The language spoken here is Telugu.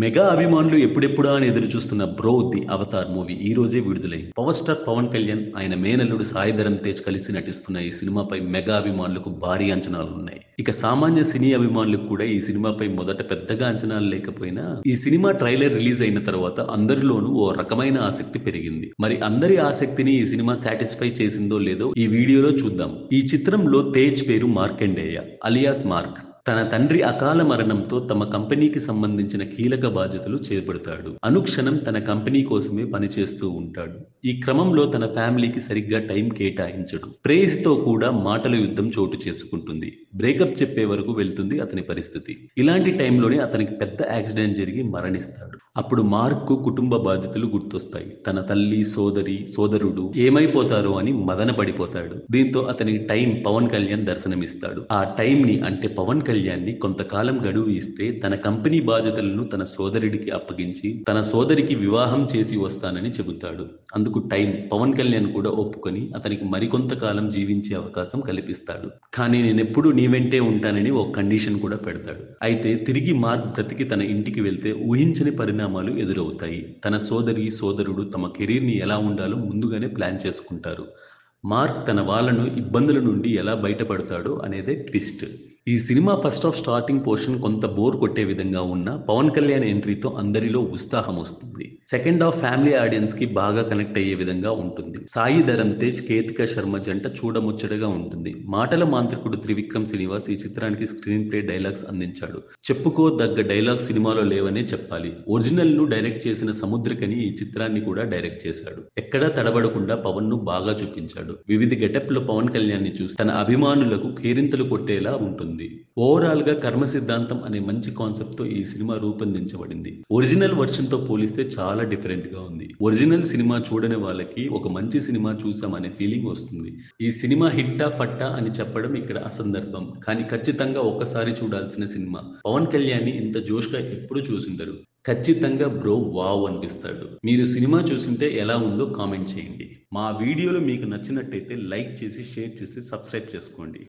మెగా అభిమానులు ఎప్పుడెప్పుడా అని ఎదురు చూస్తున్న బ్రో ది అవతార్ మూవీ ఈ రోజే విడుదలైంది పవర్ స్టార్ పవన్ కళ్యాణ్ ఆయన మేనల్లుడు సాయి ధరమ్ తేజ్ కలిసి నటిస్తున్న ఈ సినిమాపై మెగా అభిమానులకు భారీ అంచనాలు ఉన్నాయి ఇక సామాన్య సినీ అభిమానులకు కూడా ఈ సినిమాపై మొదట పెద్దగా అంచనాలు లేకపోయినా ఈ సినిమా ట్రైలర్ రిలీజ్ అయిన తర్వాత అందరిలోనూ ఓ రకమైన ఆసక్తి పెరిగింది మరి అందరి ఆసక్తిని ఈ సినిమా సాటిస్ఫై చేసిందో లేదో ఈ వీడియోలో చూద్దాం ఈ చిత్రంలో తేజ్ పేరు మార్కండేయ అలియాస్ మార్క్ తన తండ్రి అకాల మరణంతో తమ కంపెనీకి సంబంధించిన కీలక బాధ్యతలు చేపడతాడు అనుక్షణం తన కంపెనీ కోసమే పనిచేస్తూ ఉంటాడు ఈ క్రమంలో తన ఫ్యామిలీకి సరిగ్గా టైం కేటాయించడు ప్రేయస్తో కూడా మాటల యుద్ధం చోటు చేసుకుంటుంది బ్రేకప్ చెప్పే వరకు వెళ్తుంది అతని పరిస్థితి ఇలాంటి టైంలోనే అతనికి పెద్ద యాక్సిడెంట్ జరిగి మరణిస్తాడు అప్పుడు మార్క్ కుటుంబ బాధ్యతలు గుర్తొస్తాయి తన తల్లి సోదరి సోదరుడు ఏమైపోతారో అని మదన పడిపోతాడు దీంతో అతనికి టైం పవన్ కళ్యాణ్ దర్శనమిస్తాడు ఆ టైం ని అంటే పవన్ కళ్యాణ్ ని కొంతకాలం గడువు ఇస్తే తన కంపెనీ బాధ్యతలను తన సోదరుడికి అప్పగించి తన సోదరికి వివాహం చేసి వస్తానని చెబుతాడు అందుకు టైం పవన్ కళ్యాణ్ కూడా ఒప్పుకొని అతనికి మరికొంతకాలం జీవించే అవకాశం కల్పిస్తాడు కానీ నేనెప్పుడు నీ వెంటే ఉంటానని ఓ కండిషన్ కూడా పెడతాడు అయితే తిరిగి మార్క్ బ్రతికి తన ఇంటికి వెళ్తే ఊహించని పరిణామాలు ఎదురవుతాయి తన సోదరి సోదరుడు తమ కెరీర్ని ఎలా ఉండాలో ముందుగానే ప్లాన్ చేసుకుంటారు మార్క్ తన వాళ్ళను ఇబ్బందుల నుండి ఎలా బయటపడతాడో అనేదే ట్విస్ట్ ఈ cinema first half starting portion కొంత బోర్ కొట్టే విధంగా ఉన్న పవన్ కళ్యాణ్ ఎంట్రీతో అందరిలో ఉత్సాహం వస్తుంది సెకండ్ హాఫ్ ఫ్యామిలీ ఆడియన్స్ కి బాగా కనెక్ట్ అయ్యే విధంగా ఉంటుంది సాయి ధరమ్ తేజ్ కేతిక శర్మ జంట చూడముచ్చటగా ఉంటుంది మాటల మాంత్రికుడు త్రివిక్రమ్ శ్రీనివాస్ ఈ చిత్రానికి స్క్రీన్ ప్లే డైలాగ్స్ అందించాడు చెప్పుకోదగ్గ డైలాగ్ సినిమాలో లేవనే చెప్పాలి ఒరిజినల్ ను డైరెక్ట్ చేసిన సముద్రకని ఈ చిత్రాన్ని కూడా డైరెక్ట్ చేశాడు ఎక్కడా తడబడకుండా పవన్ ను బాగా చూపించాడు వివిధ గెటప్ లో పవన్ కళ్యాణ్ ని చూసి తన అభిమానులకు కేరింతలు కొట్టేలా ఉంటుంది ఓవరాల్ గా కర్మ సిద్ధాంతం అనే మంచి కాన్సెప్ట్ తో ఈ సినిమా రూపొందించబడింది ఒరిజినల్ వర్షన్ తో పోలిస్తే చాలా డిఫరెంట్ గా ఉంది ఒరిజినల్ సినిమా చూడని వాళ్ళకి ఒక మంచి సినిమా చూసాం అనే ఫీలింగ్ వస్తుంది ఈ సినిమా హిట్టా ఫట్టా అని చెప్పడం ఇక్కడ అసందర్భం కానీ ఖచ్చితంగా ఒక్కసారి చూడాల్సిన సినిమా పవన్ కళ్యాణ్ ని ఇంత జోష్గా ఎప్పుడు చూసిండరు ఖచ్చితంగా బ్రో వావ్ అనిపిస్తాడు మీరు సినిమా చూసింటే ఎలా ఉందో కామెంట్ చేయండి మా వీడియోలు మీకు నచ్చినట్టయితే లైక్ చేసి షేర్ చేసి సబ్స్క్రైబ్ చేసుకోండి